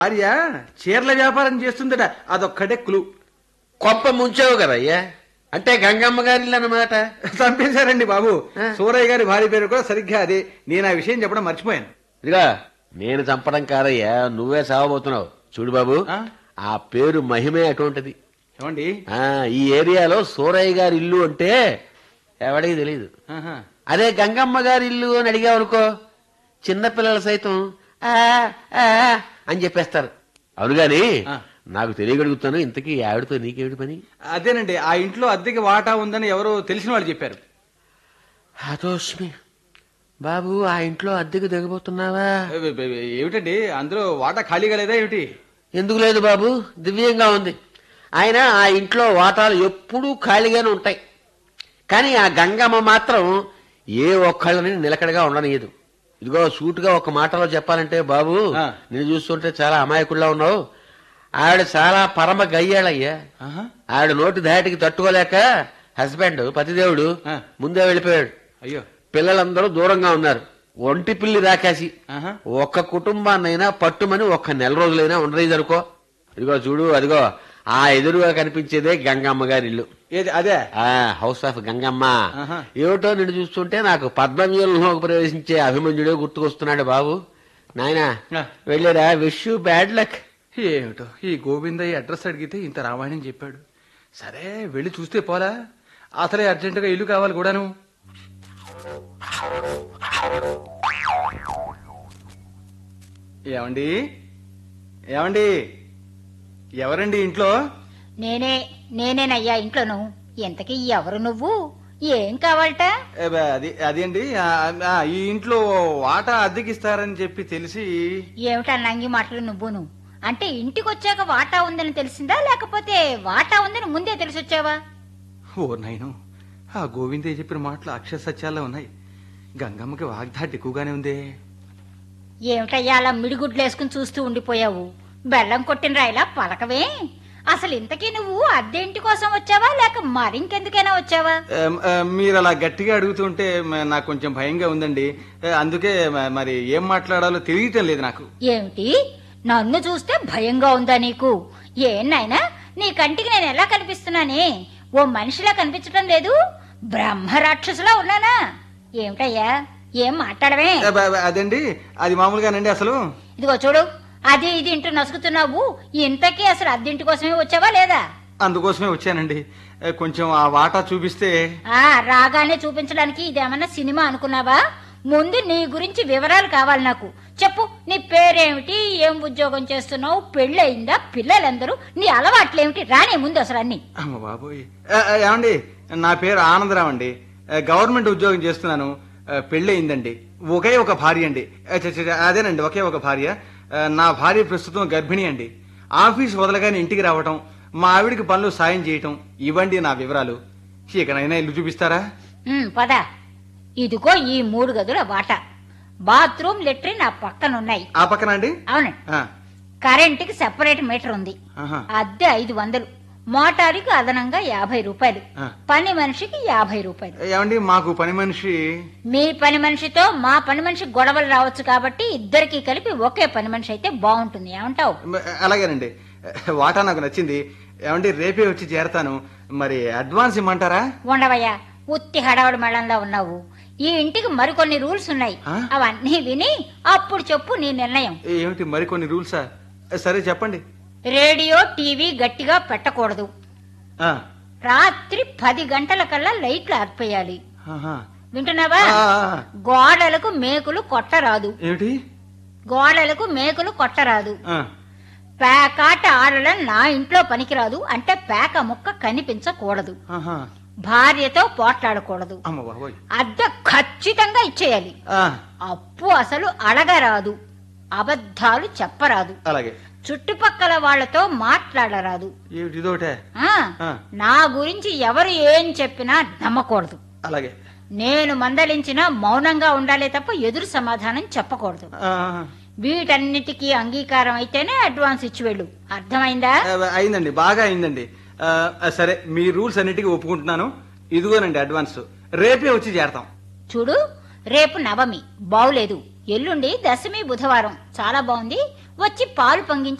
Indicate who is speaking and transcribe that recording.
Speaker 1: భార్య చీరల వ్యాపారం చేస్తుందట అదొక్కటే క్లూ
Speaker 2: కొప్ప ముంచావు కదయ్యా అంటే గంగమ్మ గారి ఇల్లు అన్నమాట
Speaker 1: చంపేశారండి బాబు
Speaker 2: ఆ.
Speaker 1: సూరయ్య గారి భార్య పేరు కూడా సరిగ్గా అదే నేను ఆ విషయం చెప్పడం మర్చిపోయాను
Speaker 2: ఇదిగా నేను చంపడం కాదయ్యా నువ్వే సావబోతున్నావు చూడు బాబు
Speaker 1: ఆ?
Speaker 2: ఆ పేరు మహిమే అటువంటిది
Speaker 1: ఏమండి
Speaker 2: ఆ ఈ ఏరియాలో సూరయ్య గారి ఇల్లు అంటే ఎవడికి తెలియదు
Speaker 1: ఆహా.
Speaker 2: అదే గంగమ్మ గారి ఇల్లు అని అడిగావనుకో చిన్నపిల్లలు సైతం ఆ ఆ అని చెప్పేస్తారు అవును గాని
Speaker 1: ఆ.
Speaker 2: నాకు తెలియగలుగుతాను ఇంతకీ ఆవిడతో నీకేమిటి పని
Speaker 1: అదేనండి ఆ ఇంట్లో అద్దెకి వాటా ఉందని ఎవరో తెలిసిన వాళ్ళు చెప్పారు
Speaker 2: హతోష్మి బాబు ఆ ఇంట్లో అద్దెకు దిగబోతున్నావా
Speaker 1: ఏ- ఏ- ఏ- ఏమిటండి అందులో వాటా ఖాళీగా లేదా ఏమిటి
Speaker 2: ఎందుకు లేదు బాబు దివ్యంగా ఉంది ఆయన ఆ ఇంట్లో వాటాలు ఎప్పుడూ ఖాళీగానే ఉంటాయి కానీ ఆ గంగమ్మ మాత్రం ఏ ఒక్కళ్ళని నిలకడగా ఉండనియదు ఇదిగో సూటుగా ఒక మాటలో చెప్పాలంటే బాబు
Speaker 1: ఆ.
Speaker 2: నేను చూస్తుంటే చాలా అమాయకుల్లా ఉన్నావు ఆవిడ చాలా పరమ గయ్యాళయ్యా
Speaker 1: ఆహా.
Speaker 2: ఆవిడ నోటి ధాటికి తట్టుకోలేక హస్బెండ్ పతిదేవుడు
Speaker 1: ఆ.
Speaker 2: ముందే వెళ్ళిపోయాడు
Speaker 1: అయ్యో
Speaker 2: పిల్లలందరూ దూరంగా ఉన్నారు ఒంటి పిల్లి రాకాసి
Speaker 1: ఆహా.
Speaker 2: ఒక్క కుటుంబాన్నైనా పట్టుమని ఒక్క నెల రోజులైనా ఉండలేదు అనుకో ఇదిగో చూడు అదిగో ఆ ఎదురుగా కనిపించేదే గంగమ్మ గారి ఇల్లు
Speaker 1: ఏది అదే
Speaker 2: ఆ హౌస్ ఆఫ్ గంగమ్మ
Speaker 1: ఆహా.
Speaker 2: ఏమిటో నిన్ను చూస్తుంటే నాకు పద్మవ్యూహంలోకి ప్రవేశించే అభిమన్యుడే గుర్తుకొస్తున్నాడు బాబు నాయనా
Speaker 1: ఆ.
Speaker 2: వెళ్ళారా విష్ యూ బ్యాడ్ లక్
Speaker 1: ఏమిటో ఈ గోవిందయ్య అడ్రస్ అడిగితే ఇంత రామాయణం చెప్పాడు సరే వెళ్ళి చూస్తే పోలా అసలే అర్జెంటుగా ఇల్లు కావాలి కూడాను ఏమండి ఏమండి ఎవరండి ఇంట్లో
Speaker 3: నేనే నేనేనయ్యా ఇంట్లోను ఎంతకీ ఎవరు నువ్వు ఏం కావాలట
Speaker 1: ఏ బా, అది అది అండి ఆ, ఆ, ఈ ఇంట్లో వాటా అద్దెకిస్తారని చెప్పి తెలిసి
Speaker 3: ఏమిటా నంగి మాటలు నువ్వును అంటే ఇంటికి వచ్చాక వాటా ఉందని తెలిసిందా లేకపోతే వాటా ఉందని ముందే తెలిసొచ్చావా
Speaker 1: ఓ నాయను ఆ గోవిందయ్య చెప్పిన మాటలు అక్షర సత్యాల్లో ఉన్నాయి గంగమ్మకి వాగ్దాటి ఎక్కువగానే ఉందే
Speaker 3: ఏమిటయ్యా అలా మిడిగుడ్లు వేసుకుని చూస్తూ ఉండిపోయావు బెల్లం కొట్టిన రాయిలా పలకవే అసలు ఇంతకీ నువ్వు అద్దె ఇంటి కోసం వచ్చావా లేక మరింకెందుకైనా వచ్చావా
Speaker 1: ఏం, ఆ, మీరు అలా గట్టిగా అడుగుతుంటే మ- నాకు కొంచెం భయంగా ఉందండి ఏ, అందుకే మ- మరి ఏం మాట్లాడాలో తెలియటం లేదు నాకు
Speaker 3: ఏమిటి నన్ను చూస్తే భయంగా ఉందా నీకు ఏం నాయనా నీ కంటికి నేను ఎలా కనిపిస్తున్నానే ఓ మనిషిలా కనిపించడం లేదు బ్రహ్మ రాక్షసులా ఉన్నానా ఏమిటయ్యా ఏం మాట్లాడవే
Speaker 1: ఏ, బ- బ- అదండి అది మామూలుగానండి అసలు
Speaker 3: ఇదిగో చూడు అది ఇది ఇంటూ నసుకుతున్నావు ఇంతకీ అసలు అద్దెంటి కోసమే వచ్చావా లేదా
Speaker 1: అందుకోసమే వచ్చానండి ఏ, కొంచెం ఆ వాటా చూపిస్తే
Speaker 3: ఆ రాగానే చూపించడానికి ఇదేమన్నా సినిమా అనుకున్నావా ముందు నీ గురించి వివరాలు కావాలి నాకు చెప్పు నీ పేరేమిటి ఏం ఉద్యోగం చేస్తున్నావు పెళ్ళయిందా పిల్లలందరూ నీ అలవాట్లేమిటి రానే ముందు అసలు అన్ని
Speaker 1: అమ్మ బాబోయ్ ఏ, ఏ, ఏమండి నా పేరు ఆనందరావు అండి ఏ, గవర్నమెంట్ ఉద్యోగం చేస్తున్నాను ఏ, పెళ్ళి అయిందండి ఒకే ఒక భార్య అండి ఏ, ఛ, ఛ, ఛ, అదేనండి ఒకే ఒక భార్య ఏ, నా భార్య ప్రస్తుతం గర్భిణి అండి ఆఫీస్ వదలగానే ఇంటికి రావటం మా ఆవిడికి పనులు సాయం చేయటం ఇవ్వండి నా వివరాలు ఇకనైనా ఇల్లు చూపిస్తారా
Speaker 3: ఉమ్, పద ఇదిగో ఈ మూడు గదుల వాట బాత్రూమ్ లెట్రిన్ ఆ పక్కన ఉన్నాయి
Speaker 1: ఆ పక్కన అండి
Speaker 3: అవునండి
Speaker 1: ఆ,
Speaker 3: కరెంటుకి సెపరేట్ మీటర్ ఉంది
Speaker 1: ఆహా.
Speaker 3: అద్దె ఐదు వందలు మోటారుకి అదనంగా యాభై రూపాయలు
Speaker 1: ఆ.
Speaker 3: పని మనిషికి యాభై రూపాయలు
Speaker 1: ఏమండి మాకు పని మనిషి
Speaker 3: మీ పని మనిషితో మా పని మనిషి గొడవలు రావచ్చు కాబట్టి ఇద్దరికి కలిపి ఒకే పని మనిషి అయితే బాగుంటుంది ఏమంటావు
Speaker 1: మ- అలాగేనండి వాటా నాకు నచ్చింది ఏమండి రేపే వచ్చి చేరతాను మరి అడ్వాన్స్ ఇమ్మంటారా
Speaker 3: ఉండవయ్యా ఉత్తి హడావుడి మేళంలో ఉన్నావు ఈ ఇంటికి మరికొన్ని రూల్స్ ఉన్నాయి
Speaker 1: ఆ?
Speaker 3: అవన్నీ విని అప్పుడు చెప్పు నీ నిర్ణయం
Speaker 1: ఏమిటి మరికొన్ని రూల్సా సరే చెప్పండి
Speaker 3: రేడియో టీవీ గట్టిగా పెట్టకూడదు
Speaker 1: ఆ,
Speaker 3: రాత్రి పది గంటల కల్లా లైట్లు ఆర్పేయాలి
Speaker 1: ఆహా.
Speaker 3: వింటున్నావా
Speaker 1: ఆ, ఆ,
Speaker 3: గోడలకు మేకులు కొట్టరాదు
Speaker 1: ఏమిటి
Speaker 3: గోడలకు మేకులు కొట్టరాదు
Speaker 1: ఆ,
Speaker 3: పేకాట ఆడడం నా ఇంట్లో పనికిరాదు అంటే పేక ముక్క కనిపించకూడదు
Speaker 1: ఆహా.
Speaker 3: భార్యతో పోట్లాడకూడదు
Speaker 1: అమ్మ బాబోయ్
Speaker 3: అద్దె ఖచ్చితంగా ఇచ్చేయాలి
Speaker 1: ఆ,
Speaker 3: అప్పు అసలు అడగరాదు అబద్ధాలు చెప్పరాదు
Speaker 1: అలాగే
Speaker 3: చుట్టుపక్కల వాళ్ళతో మాట్లాడరాదు
Speaker 1: ఏమిటి ఇదోటే
Speaker 3: ఆ
Speaker 1: ఆ.
Speaker 3: నా గురించి ఎవరు ఏం చెప్పినా నమ్మకూడదు
Speaker 1: అలాగే
Speaker 3: నేను మందలించినా మౌనంగా ఉండాలే తప్ప ఎదురు సమాధానం చెప్పకూడదు
Speaker 1: ఆ,
Speaker 3: వీటన్నిటికీ అంగీకారం అయితేనే అడ్వాన్స్ ఇచ్చి వెళ్ళు అర్థమైందా
Speaker 1: ఆ, అయిందండి బాగా అయిందండి ఆ, సరే మీ రూల్స్ అన్నిటికీ ఒప్పుకుంటున్నాను ఇదిగోనండి అడ్వాన్స్ రేపే వచ్చి చేరతాం
Speaker 3: చూడు రేపు నవమి బావులేదు ఎల్లుండి దశమి బుధవారం చాలా బాగుంది వచ్చి పాలు పొంగించి